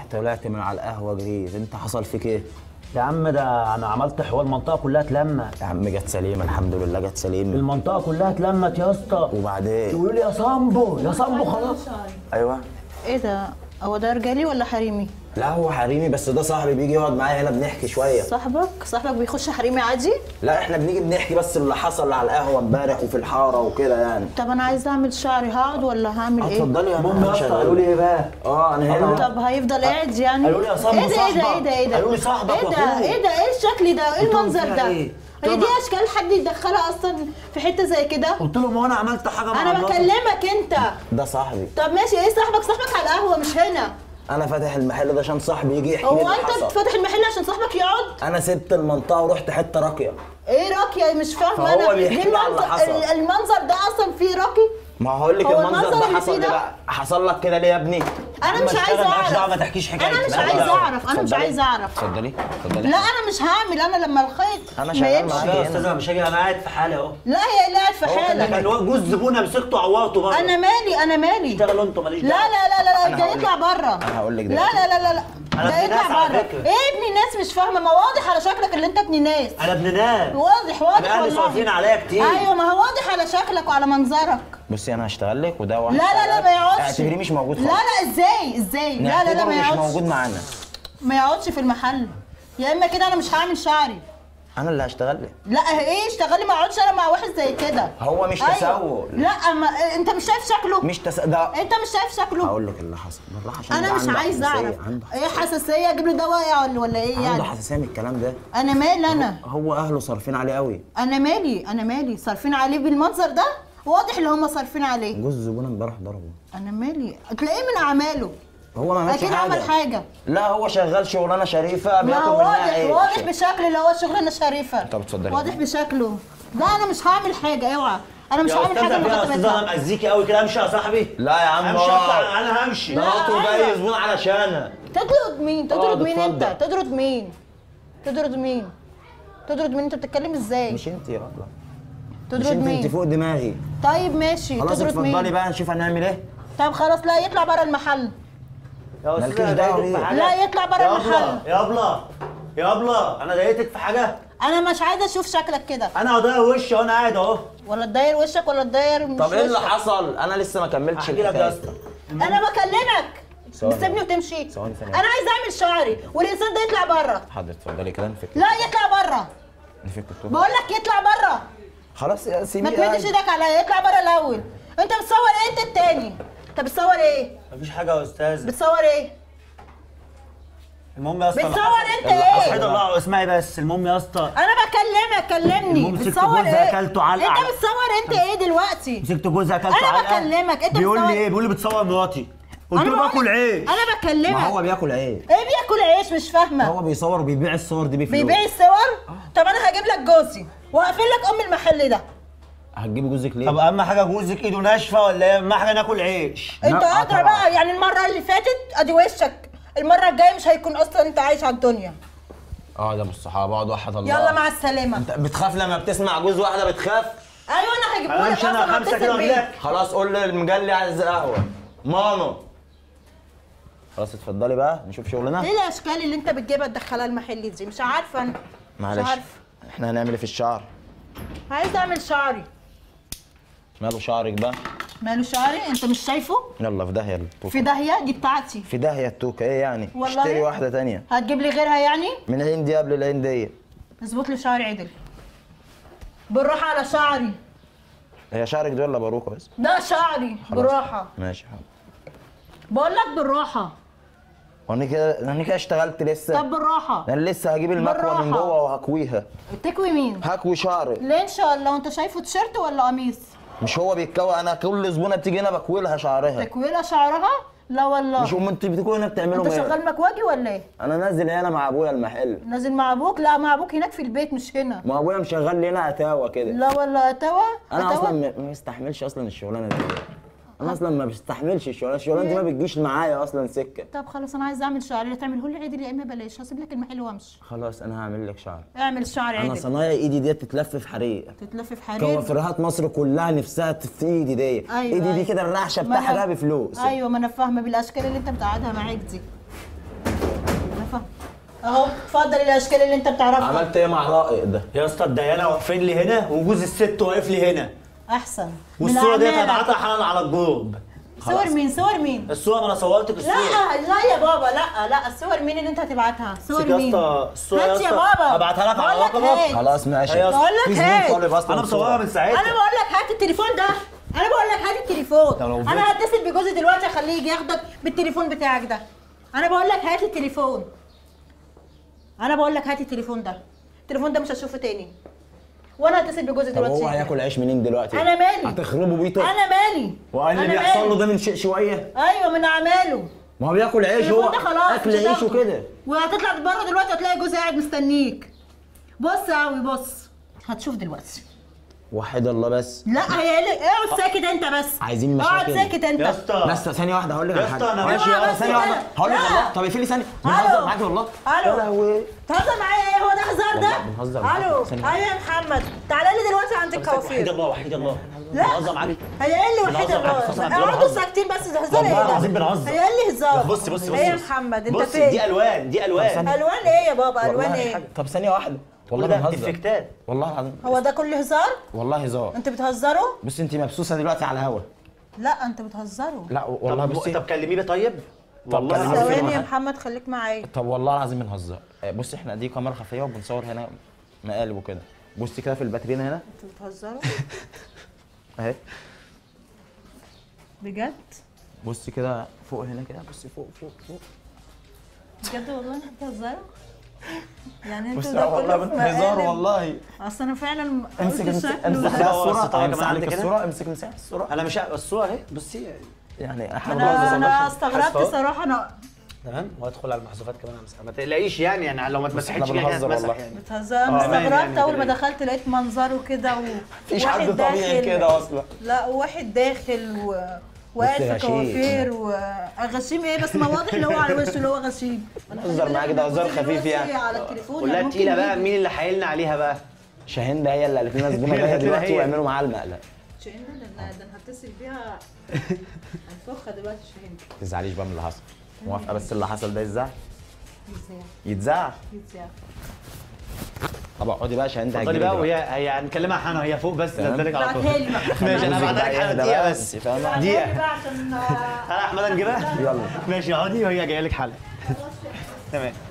طلعت من على القهوه جريت انت حصل فيك ايه يا عم ده انا عملت حوار المنطقه كلها اتلمت يا عم جت سليمه الحمد لله جت سليمه المنطقه كلها اتلمت يا اسطى وبعدين يقولوا لي يا صامبو يا صامبو خلاص ايوه ايه ده هو ده رجالي ولا حريمي لا هو حريمي بس ده صاحبي بيجي يقعد معايا هنا بنحكي شويه صاحبك صاحبك بيخش حريمي عادي لا احنا بنيجي بنحكي بس اللي حصل على القهوه امبارح وفي الحاره وكده يعني طب انا عايزه اعمل شعري هقعد ولا هعمل ايه اتفضلي يا المهم يا اسطى قالوا لي ايه بقى اه انا هنا طب هيفضل قاعد يعني قالوا لي يا صاحبي ايه ده ايه ده صاحبك. ايه ده ايه ده قالوا لي صاحبك ايه ده واخوك. ايه ده ايه الشكل ده ايه قلت لهم المنظر فيها ده إيه؟ هي قلت دي لهم- اشكال حد يدخلها اصلا في حته زي كده قلت لهم هو انا عملت حاجه مع انا مراتي؟ بكلمك انت ده صاحبي طب ماشي ايه صاحبك صاحبك على القهوه مش هنا انا فاتح المحل ده عشان صاحبي يجي يحكي لي هو اللي انت حصل فاتح المحل عشان صاحبك يقعد انا سبت المنطقه ورحت حته راقيه ايه راقية مش فاهمه فهو انا بيحكي ليه لي على اللي المنظر حصل. ال- المنظر ده اصلا فيه راقي ما هقول لك هو المنظر المنظر ده اللي حصل فيه ليه ده؟ بقى حصل لك كده ليه يا ابني انا عم مش اشتغل، عايزه مالكش دعوة، اعرف ما تحكيش حكايتك. انا مش مالكش عايزه دعوة. اعرف انا مش اتفضلي. عايزه اعرف اتفضلي اتفضلي لا انا مش هعمل انا لما الخيط أنا ما شغال يمشي. معاك. يا استاذ انا مش هاجي انا قاعد في حالي اهو لا هي قاعد في لكن حالك هو جوز زبونه مسكته عورته بره انا مالي انا مالي اشتغلوا انتوا ماليش لا دعوه لا لا لا أنا ده هقول يطلع لك- بره أنا هقول لك لا دلوقتي. لا لا لا لا أنا ده ابن ناس يطلع على بره فكرة. ايه ابن الناس مش فاهمه ما واضح على شكلك اللي انت ابن ناس انا ابن ناس واضح واضح انا اهلي والله صارفين عليا كتير ايوه ما هو واضح على شكلك وعلى منظرك بصي انا هشتغل لك وده واحد لا لا لا ما يقعدش اعتبريه مش موجود لا خالص لا ازاي ازاي لا لا لا نعتبره ما مش يقعدش موجود معانا ما يقعدش في المحل يا اما كده انا مش هعمل شعري انا اللي هشتغل لك لا ايه اشتغلي ما اقعدش انا مع واحد زي كده هو مش أيوة. تسول. لا ما انت مش شايف شكله مش تس... ده انت مش شايف شكله هقول لك اللي حصل بالراحه عشان انا ده مش عنده عايز حساسية، اعرف عنده ايه حساسيه اجيب له دواء ولا ولا ايه عنده يعني حساسيه من الكلام ده انا مالي انا هو اهله صارفين عليه قوي انا مالي انا مالي صارفين عليه بالمنظر ده واضح ان هم صارفين عليه جوز الزبونه امبارح ضربه انا مالي تلاقيه من اعماله هو ما عملش اكيد حاجه عمل حاجه لا هو شغال شغلانه شريفه ما بياكل هو منها واضح عيش واضح بشكل اللي هو شغلانه شريفه طب اتفضلي. واضح بشكله لا انا مش هعمل حاجه اوعى انا مش يا هعمل حاجه استاذ من يا استاذ انا خطيبتها مأذيكي قوي كده امشي يا صاحبي لا يا عم امشي اقعد. اطلع انا همشي ده لا، قطر أيوة. جاي زبون علشانك تطرد مين تطرد اقعد مين انت اتفضل. تطرد مين تطرد مين تطرد مين انت بتتكلم ازاي مش انت يا رب مش تطرد انت انت مين فوق دماغي طيب ماشي خلاص تطرد اتفضلي مين بقى نشوف هنعمل ايه طب خلاص لا يطلع بره المحل يا استاذ مالكيش انا دعوة ضايقتك في بيه. حاجه لا يطلع بره يا المحل. ابله يا ابله يا ابله انا ضايقتك في حاجه انا مش عايزه اشوف شكلك كده انا هضيع وشي وانا قاعد اهو ولا تداير وشك ولا تداير مش طب ايه اللي وشك. حصل انا لسه ما كملتش احكي لك يا الحكايه اسطى انا بكلمك ثواني. تسيبني وتمشي ثواني ثانية. انا عايزه اعمل شعري والانسان ده يطلع بره حاضر اتفضلي كده نفك لا يطلع بره نفك الطوب بقول لك يطلع بره خلاص يا ما سيبي تمدش ايدك عليا يطلع بره الاول انت بتصور ايه انت التاني انت بتصور ايه مفيش حاجه يا استاذ بتصور ايه المهم يا اسطى بتصور اللي انت حصل- ايه؟ وحيد الله اسمعي بس المهم يا اسطى انا بكلمك كلمني المهم مسكت بتصور جوزها ايه أكلته علقة انت على- بتصور انت ايه دلوقتي مسكت جوزها اكلته أنا علقة. بكلمك، أنت بيقول بتصور- لي ايه بيقول لي بتصور مراتي قلت أنا له بقول- باكل عيش انا بكلمك ما هو بياكل عيش ايه بياكل عيش مش فاهمه هو بيصور وبيبيع الصور دي بفلوس بيبيع الصور طب انا هجيب لك جوزي وهقفل لك ام المحل ده هتجيبي جوزك ليه؟ طب اهم حاجه جوزك ايده ناشفه ولا ايه اهم حاجه ناكل عيش انت لا، ادرى طبعا. بقى يعني المره اللي فاتت ادي وشك المره الجايه مش هيكون اصلا انت عايش على الدنيا اه ده بالصحابه اقعد وحد الله يلا مع السلامه انت بتخاف لما بتسمع جوز واحده بتخاف ايوه انا هجيبه انا لك مش انا اصلا خمسه كده هتصل ولا بيك خلاص قول للمجلي عايز قهوه مانو خلاص اتفضلي بقى نشوف شغلنا ايه الاشكال اللي انت بتجيبها تدخلها المحل دي مش عارفه انا مش معلش عارفه احنا هنعمل ايه في الشعر عايز اعمل شعري ماله شعرك بقى ماله شعري انت مش شايفه يلا في داهيه التوكه في داهيه دي بتاعتي في داهيه التوكه ايه يعني والله؟ اشتري واحده تانية هتجيب لي غيرها يعني من الهندي قبل الهنديه اظبط لي شعري عدل بالراحه على شعري هي شعرك دي ولا باروكه بس ده شعري خلاص. بالراحه ماشي حاضر بقول لك بالراحه وانا كده انا كده اشتغلت لسه طب بالراحه انا لسه هجيب المكوه من بالراحة. جوه وهكويها تكوي مين هكوي شعري ليه ان شاء الله وانت شايفه تيشيرت ولا قميص مش هو بيتكوى انا كل زبونه بتيجي هنا بكوي لها شعرها تكويله شعرها لا والله مش هم انتوا بتكونوا هنا بتعملوا انت ايه شغال مكواجي ولا ايه انا نازل هنا مع ابويا المحل نازل مع ابوك لا مع ابوك هناك في البيت مش هنا ما ابويا مشغل لي هنا اتاوه كده لا ولا اتوى انا أتوى؟ اصلا ما ما بستحملش اصلا الشغلانه دي انا اصلا ما بستحملش الشغلانه الشغلانه دي ما بتجيش معايا اصلا سكه طب خلاص انا عايزه اعمل شعري لا تعمله لي عدل يا اما بلاش هسيب لك المحل وامشي خلاص انا هعمل لك شعر اعمل الشعر انا عدل صنايع ايدي ديت تتلف في حريق تتلف في حرير كوافيرات مصر كلها نفسها في ايدي دي أيوة، ايدي دي أيوة. كده الرعشه ما بتاعها أنا- بقى بفلوس ايوه ما انا فاهمه بالاشكال اللي انت بتقعدها معاك دي ف- اهو اتفضل الاشكال اللي انت بتعرفها عملت ايه مع الرائق ده يا اسطى الديانه واقفين لي هنا وجوز الست واقف لي هنا احسن من والصوره ديت أعمالك. هبعتها حالا على الجروب صور مين صور مين الصوره ما انا صورتك الصوره لا لا يا بابا لا لا الصور مين اللي انت هتبعتها صور امسك يا مين اسطى الصوره يا هات يا اسطى بابا هبعتها لك على بقول لك رقمك هات. خلاص ماشي هي- بقول لك في زبون هات. طالب اصلا انا مصورها من ساعتها انا بقول لك هات التليفون ده انا بقول لك هات التليفون طب لو انا هتصل بجوزي دلوقتي اخليه يجي ياخدك بالتليفون بتاعك ده انا بقول لك هات التليفون انا بقول لك هات التليفون ده التليفون ده مش هشوفه تاني وانا هتصل بجوزي طب دلوقتي هو هياكل عيش منين دلوقتي انا مالي هتخربوا بيته انا مالي وقال اللي أنا بيحصل مالي. له ده من شيء شويه ايوه من اعماله ما هو بياكل عيش هو التليفون ده خلاص اكل مش عيش هتاخده. وكده وهتطلع بره دلوقتي هتلاقي جوزي قاعد مستنيك بص يا قوي بص هتشوف دلوقتي وحد الله بس لا هي لك اقعد ساكت انت بس عايزين اقعد مشاكل. ساكت انت يا اسطى بس ثانية واحدة هقول لك يا على اسطى حاجة أنا ماشي أيوة يلا بس ثانية واحدة كده. هقول لك لا. والله طب اقفلي ثانية ألو. بنهزر معاكي والله ألو. يا لهوي تهزر معايا ايه هو ده هزار ده؟ والله بنهزر معاك. الو ثانية. ايوه يا محمد تعالى لي دلوقتي عند وحيد الكوافير الله وحيد الله لا بنهزر معاك هي قال لي وحيد بنهزر معاك. الله بنهزر معاك. اقعدوا ساكتين بس ده هزار والله ايه العظيم ده؟ بنهزر. هي قال لي هزار بص بص بص ايه يا بص. محمد انت بص دي فين؟ الوان دي الوان الوان ايه يا بابا الوان والله ايه؟ حاجة. طب ثانية واحدة والله كل ده بنهزر افكتات والله العظيم هو ده كله هزار؟ والله هزار انت بتهزروا؟ بصي انت مبسوسة دلوقتي على الهوا لا انت بتهزروا لا والله طب بصي طب كلميه بقى طيب والله كلميه. العظيم. ثواني يا واحد. محمد خليك معايا طب والله العظيم بنهزر آه، بصي احنا دي كاميرا خفية وبنصور هنا مقالب وكده بصي كده في الباترينا هنا انتوا بتهزروا؟ اهي بجد؟ بصي كده فوق هنا كده بصي فوق فوق فوق بجد والله انتوا بتهزروا؟ يعني انتوا بصي ده والله كله في هزار مقالب والله اصل انا فعلا امسك قلت امسك شكله امسك ده. بقى هو الصورة الستارة امسك كمان لك عندك هنا؟ الصورة امسك مساحة الصورة انا مش الصوره اهي بصي يعني احنا انا بنهزر انا بس. استغربت صراحه انا تمام وادخل على المحذوفات كمان امسحها ما تقلقيش يعني يعني لو ما احنا اتمسحتش يعني بنهزر هتمسح والله. يعني بتهزر انا آه، أمان استغربت يعني اول ما كده. دخلت لقيت منظره كده و... مفيش واحد حد طبيعي داخل- كده اصلا لا واحد داخل و... وقاعد في غشيم. كوافير وغشيم ايه بس ما واضح اللي هو على وشه اللي هو غشيم انا بهزر خلي معاك بالك ده أنا هزار جوزي خفيف دلوقتي يعني. على التليفون كلها يعني تقيله ممكن بقى يجي. مين اللي حايلنا عليها بقى شاهين ده هي اللي قالت لنا زبونه هي جايه قالت لنا دلوقتي هي. واعملوا معاه المقلب شاهين ده ده ده انا هتصل بيها هنفخها دلوقتي شاهين ما تزعليش بقى من اللي حصل موافقه بس اللي حصل ده يتذاع يتذاع يتذاع يتذاع طب اقعدي بقى شاهين ده اتفضلي هيجيلك بقى دلوقتي. وهي هي هنكلمها حنان وهي فوق بس تمام. نزلك على طول ابعتها لي بقى ماشي انا جوزك بعتها لك بقى حاجه يهدى دقيقه بقى، بس انت فاهمة؟ ابعتها دقيقة. لي بقى عشان آه، انا احمد نجيبها يلا ماشي اقعدي وهي جايه لك حالا تمام